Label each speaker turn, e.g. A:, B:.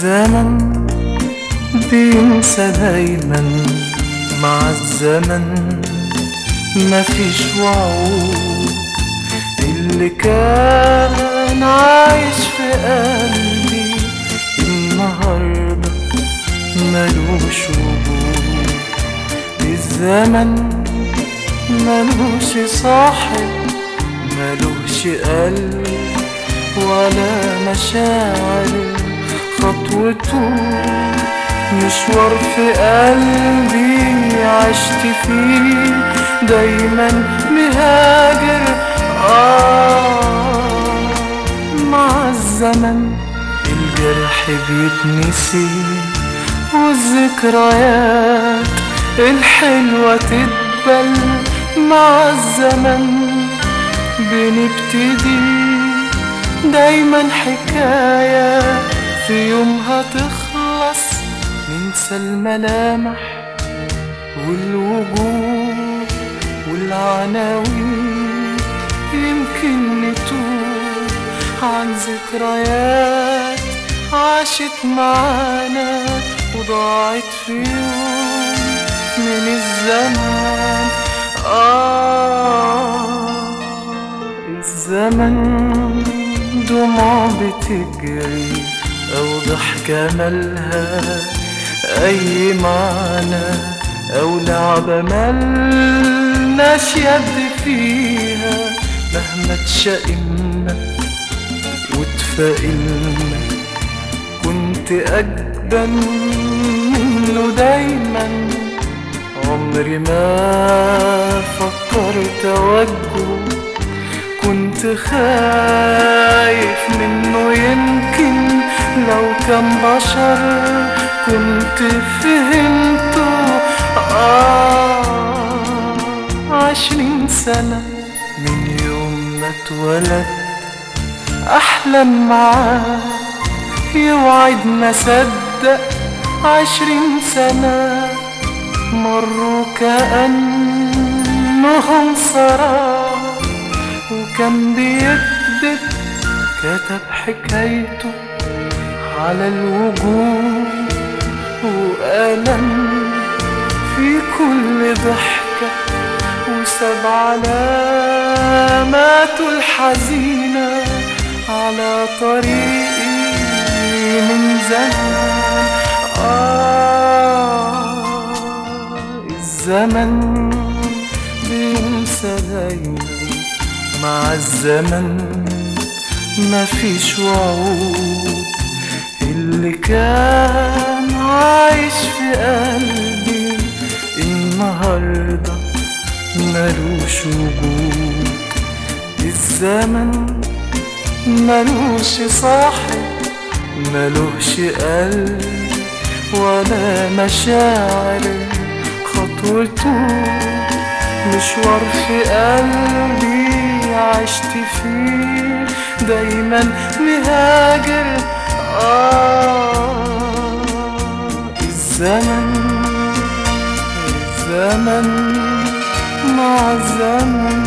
A: الزمن بينسى دايما مع الزمن مفيش وعود اللي كان عايش في قلبي النهارده ملوش وجود الزمن ملوش صاحب ملوش قلب ولا مشاعر خطوته مشوار في قلبي عشت فيه دايما مهاجر آه مع الزمن الجرح بيتنسي والذكريات الحلوة تتبل مع الزمن بنبتدي دايما حكاية في يومها تخلص ننسى الملامح والوجوه والعناوين يمكن نتوه عن ذكريات عاشت معانا وضاعت في يوم من الزمان آه الزمن دموع بتجري أو ضحكة ملها أي معنى أو لعبة ملناش يد فيها مهما تشقمنا وتفائلنا كنت أجبن منه دايما عمري ما فكرت أوجهه كنت خايف منه يمكن لو كان بشر كنت فهمته آه عشرين سنة من يوم ما اتولد أحلم معاه يوعد ما صدق عشرين سنة مروا كأنهم سراب وكان بيكذب كتب حكايته على الوجوه وألم في كل ضحكة وساب علاماته الحزينة على طريقي من زمان آه الزمن بينسى دايما مع الزمن مفيش وعود اللي كان عايش في قلبي النهارده ملوش وجود الزمن ملوش صاحب ملوش قلب ولا مشاعر خطوته مشوار في قلبي عشت فيه دايما مهاجر آه الزمن الزمن مع الزمن